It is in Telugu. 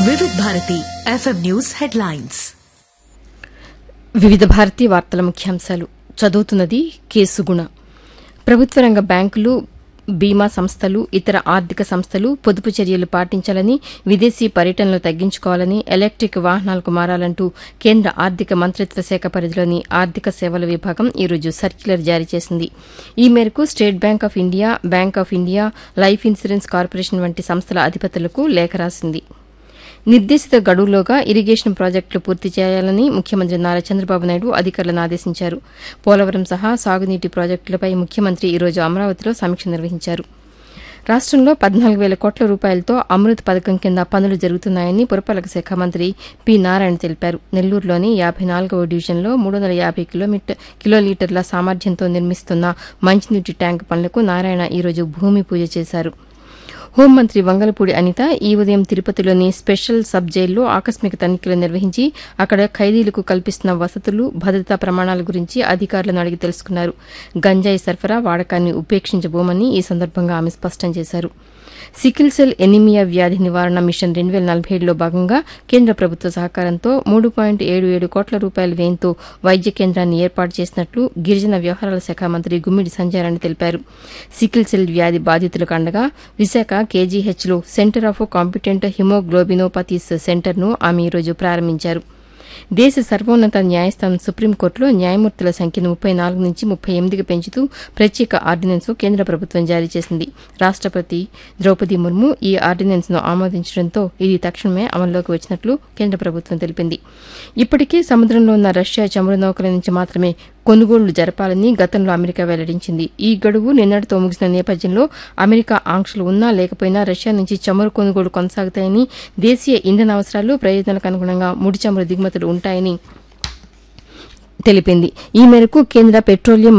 వివిధ భారతి ఎఫ్ఎం న్యూస్ హెడ్లైన్స్ వివిధ భారతీ వార్తల ముఖ్యాంశాలు చదువుతున్నది కేసుగుణ ప్రభుత్వ రంగ బ్యాంకులు బీమా సంస్థలు ఇతర ఆర్థిక సంస్థలు పొదుపు చర్యలు పాటించాలని విదేశీ పర్యటనలు తగ్గించుకోవాలని ఎలక్టిక్ వాహనాలకు మారాలంటూ కేంద్ర ఆర్థిక మంత్రిత్వ శాఖ పరిధిలోని ఆర్థిక సేవల విభాగం ఈరోజు సర్క్యులర్ జారీ చేసింది ఈ మేరకు state bank of India bank of India life insurance corporation వంటి సంస్థల అధిపతులకు లేఖ రాసింది నిర్దేశిత గడువులోగా ఇరిగేషన్ ప్రాజెక్టులు పూర్తి చేయాలని ముఖ్యమంత్రి నారా చంద్రబాబు నాయుడు అధికారులను ఆదేశించారు పోలవరం సహా సాగునీటి ప్రాజెక్టులపై ముఖ్యమంత్రి ఈరోజు అమరావతిలో సమీక్ష నిర్వహించారు రాష్టంలో పద్నాలుగు వేల కోట్ల రూపాయలతో అమృత్ పథకం కింద పనులు జరుగుతున్నాయని పురపాలక శాఖ మంత్రి పి నారాయణ తెలిపారు నెల్లూరులోని యాభై నాలుగవ డివిజన్లో మూడు వందల యాభై కిలోమీటర్ కిలోలీటర్ల సామర్థ్యంతో నిర్మిస్తున్న మంచినీటి ట్యాంక్ పనులకు నారాయణ ఈరోజు భూమి పూజ చేశారు హోంమంత్రి వంగలపూడి అనిత ఈ ఉదయం తిరుపతిలోని స్పెషల్ సబ్ జైల్లో ఆకస్మిక తనిఖీలు నిర్వహించి అక్కడ ఖైదీలకు కల్పిస్తున్న వసతులు భద్రతా ప్రమాణాల గురించి అధికారులను అడిగి తెలుసుకున్నారు గంజాయి సరఫరా వాడకాన్ని ఉపేక్షించబోమని ఈ సందర్భంగా ఆమె స్పష్టం చేశారు సికిల్ సెల్ ఎనిమియా వ్యాధి నివారణ మిషన్ రెండు వేల నలభై ఏడులో భాగంగా కేంద్ర ప్రభుత్వ సహకారంతో మూడు పాయింట్ ఏడు ఏడు కోట్ల రూపాయల వ్యయంతో వైద్య కేంద్రాన్ని ఏర్పాటు చేసినట్లు గిరిజన వ్యవహారాల శాఖ మంత్రి గుమ్మిడి సంజయారాణి తెలిపారు సికిల్ సెల్ వ్యాధి బాధితులకు అండగా విశాఖ కేజీహెచ్లో సెంటర్ ఆఫ్ కాంపిటెంట్ హిమోగ్లోబినోపతీస్ సెంటర్ను ఆమె ఈరోజు ప్రారంభించారు దేశ సర్వోన్నత న్యాయస్థానం సుప్రీంకోర్టులో న్యాయమూర్తుల సంఖ్యను ముప్పై నాలుగు నుంచి ముప్పై ఎనిమిదికి పెంచుతూ ప్రత్యేక ఆర్డినెన్స్ కేంద్ర ప్రభుత్వం జారీ చేసింది రాష్టపతి ద్రౌపది ముర్ము ఈ ఆర్డినెన్స్ ను ఆమోదించడంతో ఇది తక్షణమే అమల్లోకి వచ్చినట్లు కేంద్ర ప్రభుత్వం తెలిపింది ఇప్పటికే సముద్రంలో ఉన్న రష్యా చమురు నౌకల నుంచి మాత్రమే కొనుగోళ్లు జరపాలని గతంలో అమెరికా వెల్లడించింది ఈ గడువు నిన్నటితో ముగిసిన నేపథ్యంలో అమెరికా ఆంక్షలు ఉన్నా లేకపోయినా రష్యా నుంచి చమురు కొనుగోలు కొనసాగుతాయని దేశీయ ఇంధన అవసరాలు ప్రయోజనాలకు అనుగుణంగా ముడి చమురు దిగుమతులు ఉంటాయని తెలిపింది ఈ మేరకు కేంద్ర పెట్రోలియం